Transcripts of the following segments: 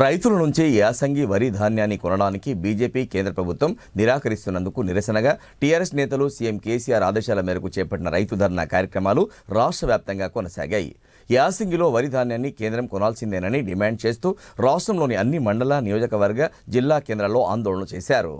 రైతుల నుంచి యాసంగి వరి ధాన్యాన్ని కొనడానికి బీజేపీ కేంద్ర ప్రభుత్వం నిరాకరిస్తున్నందుకు నిరసనగా టీఆర్ఎస్ నేతలు సీఎం కేసీఆర్ ఆదేశాల మేరకు చేపట్టిన రైతు ధర్నా కార్యక్రమాలు రాష్ట్ర వ్యాప్తంగా కొనసాగాయి యాసంగిలో వరి ధాన్యాన్ని కేంద్రం కొనాల్సిందేనని డిమాండ్ చేస్తూ రాష్ట్రంలోని అన్ని మండల నియోజకవర్గ జిల్లా కేంద్రాల్లో ఆందోళన చేశారు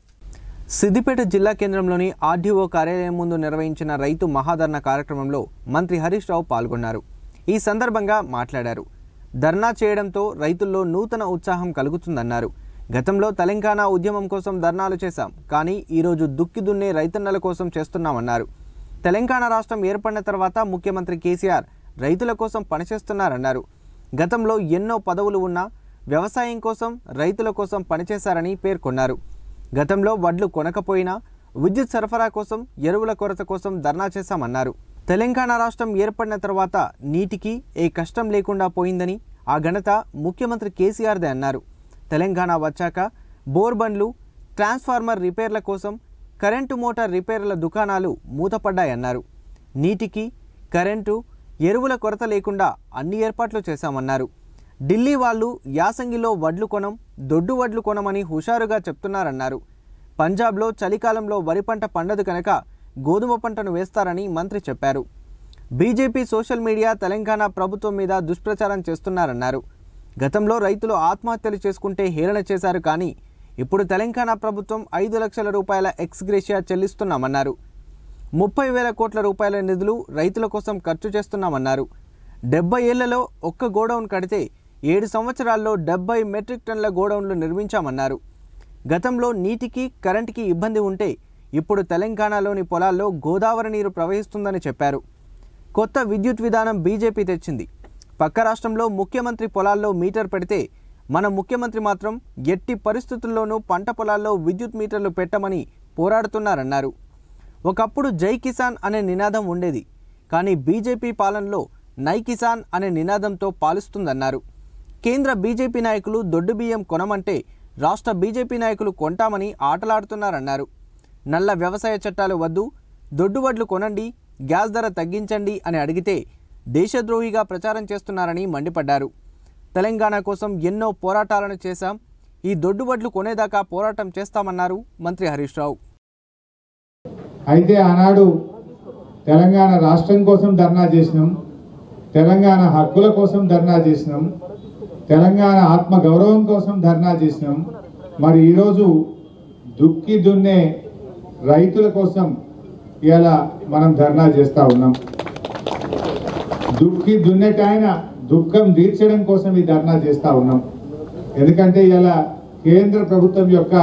సిద్దిపేట జిల్లా కేంద్రంలోని ఆర్డీఓ కార్యాలయం ముందు నిర్వహించిన రైతు మహాధర్నా కార్యక్రమంలో మంత్రి హరీష్ రావు పాల్గొన్నారు ఈ సందర్భంగా మాట్లాడారు ధర్నా చేయడంతో రైతుల్లో నూతన ఉత్సాహం కలుగుతుందన్నారు గతంలో తెలంగాణ ఉద్యమం కోసం ధర్నాలు చేశాం కానీ ఈరోజు దుక్కి దున్నే రైతన్నల కోసం చేస్తున్నామన్నారు తెలంగాణ రాష్ట్రం ఏర్పడిన తర్వాత ముఖ్యమంత్రి కేసీఆర్ రైతుల కోసం పనిచేస్తున్నారన్నారు గతంలో ఎన్నో పదవులు ఉన్నా వ్యవసాయం కోసం రైతుల కోసం పనిచేశారని పేర్కొన్నారు గతంలో వడ్లు కొనకపోయినా విద్యుత్ సరఫరా కోసం ఎరువుల కొరత కోసం ధర్నా చేశామన్నారు తెలంగాణ రాష్ట్రం ఏర్పడిన తర్వాత నీటికి ఏ కష్టం లేకుండా పోయిందని ఆ ఘనత ముఖ్యమంత్రి కేసీఆర్దే అన్నారు తెలంగాణ వచ్చాక బోర్ బండ్లు ట్రాన్స్ఫార్మర్ రిపేర్ల కోసం కరెంటు మోటార్ రిపేర్ల దుకాణాలు మూతపడ్డాయన్నారు నీటికి కరెంటు ఎరువుల కొరత లేకుండా అన్ని ఏర్పాట్లు చేశామన్నారు ఢిల్లీ వాళ్ళు యాసంగిలో వడ్లు కొనం దొడ్డు వడ్లు కొనమని హుషారుగా చెప్తున్నారన్నారు పంజాబ్లో చలికాలంలో వరి పంట పండదు కనుక గోధుమ పంటను వేస్తారని మంత్రి చెప్పారు బీజేపీ సోషల్ మీడియా తెలంగాణ ప్రభుత్వం మీద దుష్ప్రచారం చేస్తున్నారన్నారు గతంలో రైతులు ఆత్మహత్యలు చేసుకుంటే హేళన చేశారు కానీ ఇప్పుడు తెలంగాణ ప్రభుత్వం ఐదు లక్షల రూపాయల ఎక్స్గ్రేషియా చెల్లిస్తున్నామన్నారు ముప్పై వేల కోట్ల రూపాయల నిధులు రైతుల కోసం ఖర్చు చేస్తున్నామన్నారు డెబ్బై ఏళ్లలో ఒక్క గోడౌన్ కడితే ఏడు సంవత్సరాల్లో డెబ్బై మెట్రిక్ టన్నుల గోడౌన్లు నిర్మించామన్నారు గతంలో నీటికి కరెంటుకి ఇబ్బంది ఉంటే ఇప్పుడు తెలంగాణలోని పొలాల్లో గోదావరి నీరు ప్రవహిస్తుందని చెప్పారు కొత్త విద్యుత్ విధానం బీజేపీ తెచ్చింది పక్క రాష్ట్రంలో ముఖ్యమంత్రి పొలాల్లో మీటర్ పెడితే మన ముఖ్యమంత్రి మాత్రం ఎట్టి పరిస్థితుల్లోనూ పంట పొలాల్లో విద్యుత్ మీటర్లు పెట్టమని పోరాడుతున్నారన్నారు ఒకప్పుడు జై కిసాన్ అనే నినాదం ఉండేది కానీ బీజేపీ పాలనలో నై కిసాన్ అనే నినాదంతో పాలిస్తుందన్నారు కేంద్ర బీజేపీ నాయకులు దొడ్డు బియ్యం కొనమంటే రాష్ట్ర బీజేపీ నాయకులు కొంటామని ఆటలాడుతున్నారన్నారు నల్ల వ్యవసాయ చట్టాలు వద్దు దొడ్డు వడ్లు కొనండి గ్యాస్ ధర తగ్గించండి అని అడిగితే దేశద్రోహిగా ప్రచారం చేస్తున్నారని మండిపడ్డారు తెలంగాణ కోసం ఎన్నో పోరాటాలను చేశాం ఈ దొడ్డు వడ్లు కొనేదాకా పోరాటం చేస్తామన్నారు మంత్రి హరీష్ రావు అయితే ఆనాడు తెలంగాణ రాష్ట్రం కోసం ధర్నా చేసినాం తెలంగాణ హక్కుల కోసం ధర్నా చేసినాం తెలంగాణ ఆత్మ గౌరవం కోసం ధర్నా చేసినాం మరి ఈరోజు దుక్కి దున్నే రైతుల కోసం ఇలా మనం ధర్నా చేస్తూ ఉన్నాం దుక్కి దున్నేటాయన దుఃఖం తీర్చడం కోసం ఈ ధర్నా చేస్తూ ఉన్నాం ఎందుకంటే ఇలా కేంద్ర ప్రభుత్వం యొక్క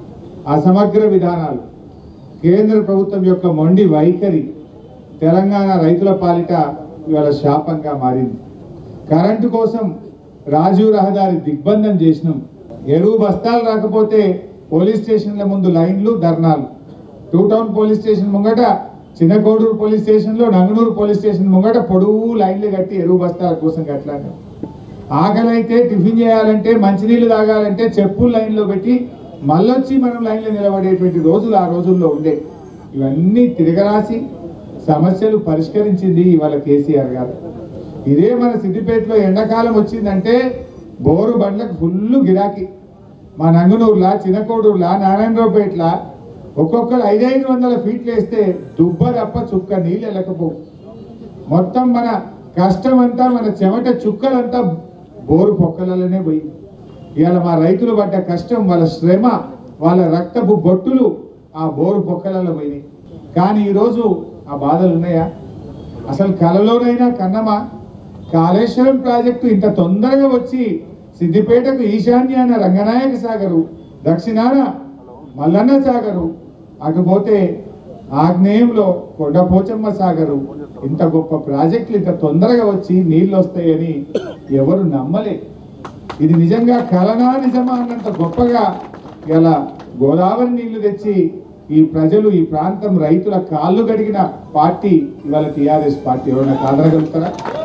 అసమగ్ర విధానాలు కేంద్ర ప్రభుత్వం యొక్క మొండి వైఖరి తెలంగాణ రైతుల పాలిట ఇవాళ శాపంగా మారింది కరెంటు కోసం రాజీవ్ రహదారి దిగ్బంధం చేసినాం ఎరువు బస్తాలు రాకపోతే పోలీస్ స్టేషన్ల ముందు లైన్లు ధర్నాలు టూ టౌన్ పోలీస్ స్టేషన్ ముంగట చిన్నకోడూరు పోలీస్ స్టేషన్లో నంగనూరు పోలీస్ స్టేషన్ ముంగట పొడువు లైన్లు కట్టి ఎరువు బస్తాల కోసం కట్టలాను ఆకలి అయితే టిఫిన్ చేయాలంటే మంచినీళ్ళు తాగాలంటే చెప్పులు లైన్లో పెట్టి మళ్ళొచ్చి మనం లైన్లో నిలబడేటువంటి రోజులు ఆ రోజుల్లో ఉండే ఇవన్నీ తిరగరాసి సమస్యలు పరిష్కరించింది ఇవాళ కేసీఆర్ గారు ఇదే మన సిద్దిపేటలో ఎండాకాలం వచ్చిందంటే బోరు బండ్లకు ఫుల్ గిరాకీ మా నంగునూరులా చిన్నకోడూరులా నారాయణరావుపేటలా ఒక్కొక్కరు ఐదైదు వందల ఫీట్లు వేస్తే దుబ్బ తప్ప చుక్క నీళ్ళు వెళ్ళకపోవు మొత్తం మన కష్టం అంతా మన చెమట చుక్కలంతా బోరు పొక్కలలోనే పోయి ఇవాళ మా రైతులు పడ్డ కష్టం వాళ్ళ శ్రమ వాళ్ళ రక్తపు బొట్టులు ఆ బోరు పొక్కలలో పోయినాయి కానీ ఈరోజు ఆ బాధలు ఉన్నాయా అసలు కలలోనైనా కన్నమా కాళేశ్వరం ప్రాజెక్టు ఇంత తొందరగా వచ్చి సిద్దిపేటకు ఈశాన్యాన రంగనాయక సాగరు దక్షిణాన మల్లన్న సాగరు అటుపోతే ఆగ్నేయంలో కొండపోచమ్మ సాగరు ఇంత గొప్ప ప్రాజెక్టులు ఇంత తొందరగా వచ్చి నీళ్ళు వస్తాయని ఎవరు నమ్మలే ఇది నిజంగా కలనా నిజమా అన్నంత గొప్పగా ఇలా గోదావరి నీళ్లు తెచ్చి ఈ ప్రజలు ఈ ప్రాంతం రైతుల కాళ్ళు గడిగిన పార్టీ ఇవాళ టిఆర్ఎస్ పార్టీ ఎవరైనా కాదనగలుగుతారా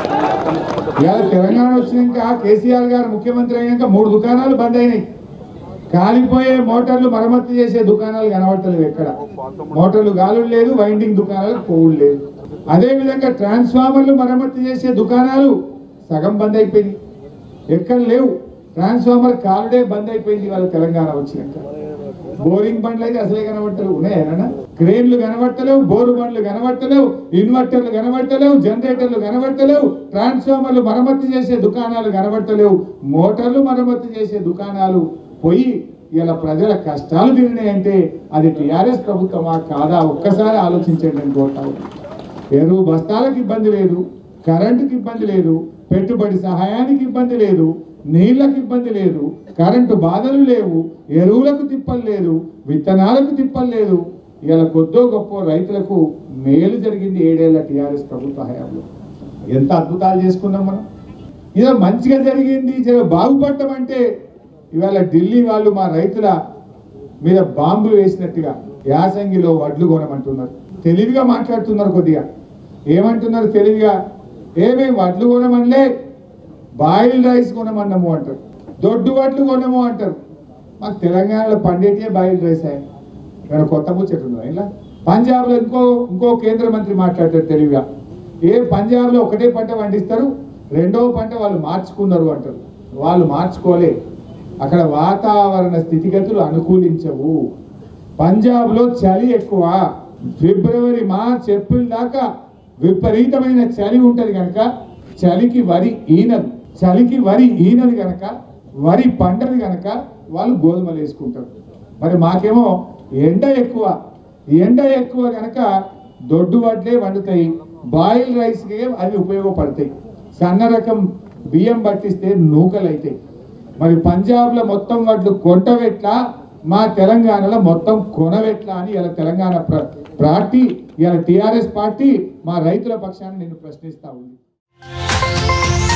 ఇవాళ తెలంగాణ వచ్చినాక కేసీఆర్ గారు ముఖ్యమంత్రి అయినాక మూడు దుకాణాలు బంద్ అయినాయి కాలిపోయే మోటార్లు మరమ్మతు చేసే దుకాణాలు కనబడతలేవు ఎక్కడ మోటార్లు గాలులు లేదు వైండింగ్ దుకాణాలకు పోవులు లేదు అదే విధంగా ట్రాన్స్ఫార్మర్లు మరమ్మతు చేసే దుకాణాలు సగం బంద్ అయిపోయింది ఎక్కడ లేవు ట్రాన్స్ఫార్మర్ కాలుడే బంద్ అయిపోయింది వాళ్ళ తెలంగాణ వచ్చినాక బోరింగ్ బండ్లు అయితే అసలే కనబట్టలేవు ఉన్నాయా క్రేన్లు కనబట్టలేవు బోరు బండ్లు కనబట్టలేవు ఇన్వర్టర్లు కనబట్టలేవు జనరేటర్లు కనబట్టలేవు ట్రాన్స్ఫార్మర్లు మరమ్మతు చేసే దుకాణాలు కనబట్టలేవు మోటార్లు మరమ్మతు చేసే దుకాణాలు పోయి ఇలా ప్రజల కష్టాలు తిరిగినాయంటే అది టిఆర్ఎస్ ప్రభుత్వమా కాదా ఒక్కసారి ఆలోచించండి అని కోరుతా ఉన్నాను. ఎరువు బస్తాలకు ఇబ్బంది లేదు కరెంటుకి ఇబ్బంది లేదు పెట్టుబడి సహాయానికి ఇబ్బంది లేదు నీళ్లకు ఇబ్బంది లేదు కరెంటు బాధలు లేవు ఎరువులకు తిప్పలు లేదు విత్తనాలకు తిప్పలు లేదు ఇలా కొద్దో గొప్ప రైతులకు మేలు జరిగింది ఏడేళ్ల టీఆర్ఎస్ ప్రభుత్వ హయాంలో ఎంత అద్భుతాలు చేసుకున్నాం మనం ఇలా మంచిగా జరిగింది జర బాగుపడటం అంటే ఇవాళ ఢిల్లీ వాళ్ళు మా రైతుల మీద బాంబులు వేసినట్టుగా యాసంగిలో వడ్లు కొనమంటున్నారు తెలివిగా మాట్లాడుతున్నారు కొద్దిగా ఏమంటున్నారు తెలివిగా ఏమేం వడ్లు కొనమనిలే బాయిల్ రైస్ కొనమన్నాము అంటారు దొడ్డు వడ్లు కొనము అంటారు మాకు తెలంగాణలో పండేటియే బాయిల్ రైస్ అయ్యి ఇక్కడ కొత్త ముచ్చట ఉందా ఇలా పంజాబ్లో ఇంకో ఇంకో కేంద్ర మంత్రి మాట్లాడతారు తెలివిగా ఏ పంజాబ్లో ఒకటే పంట పండిస్తారు రెండవ పంట వాళ్ళు మార్చుకున్నారు అంటారు వాళ్ళు మార్చుకోలే అక్కడ వాతావరణ స్థితిగతులు అనుకూలించవు పంజాబ్లో చలి ఎక్కువ ఫిబ్రవరి మార్చ్ ఏప్రిల్ దాకా విపరీతమైన చలి ఉంటది కనుక చలికి వరి ఈనదు చలికి వరి ఈనది కనుక వరి పంటది కనుక వాళ్ళు గోధుమలు వేసుకుంటారు మరి మాకేమో ఎండ ఎక్కువ ఎండ ఎక్కువ కనుక దొడ్డు వడ్లే వండుతాయి బాయిల్ రైస్కి అవి ఉపయోగపడతాయి సన్న రకం బియ్యం పట్టిస్తే నూకలు అవుతాయి మరి పంజాబ్లో మొత్తం వడ్లు కొంటవెట్లా మా తెలంగాణలో మొత్తం కొనవెట్లా అని ఇలా తెలంగాణ ప్ర- పార్టీ ఇలా టిఆర్ఎస్ పార్టీ మా రైతుల పక్షాన్ని నేను ప్రశ్నిస్తా ఉంది